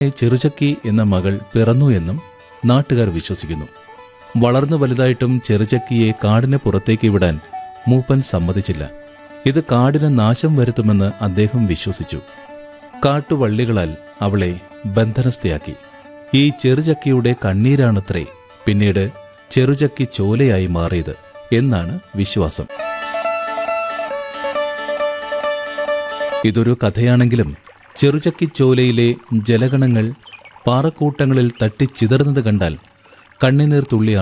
ചെറുചക്കി എന്ന മകൾ പിറന്നു എന്നും നാട്ടുകാർ വിശ്വസിക്കുന്നു വളർന്നു വലുതായിട്ടും ചെറുചക്കിയെ കാടിന് പുറത്തേക്ക് വിടാൻ മൂപ്പൻ സമ്മതിച്ചില്ല ഇത് കാടിന് നാശം വരുത്തുമെന്ന് അദ്ദേഹം വിശ്വസിച്ചു കാട്ടുവള്ളികളാൽ അവളെ ബന്ധനസ്ഥയാക്കി ഈ ചെറുചക്കിയുടെ കണ്ണീരാണത്രേ പിന്നീട് ചെറുചക്കി ചോലയായി മാറിയത് എന്നാണ് വിശ്വാസം ഇതൊരു കഥയാണെങ്കിലും ചെറുചക്കിച്ചോലയിലെ ജലഗണങ്ങൾ പാറക്കൂട്ടങ്ങളിൽ തട്ടിച്ചിതറുന്നത് കണ്ടാൽ കണ്ണുനീർ തുള്ളിയാണ്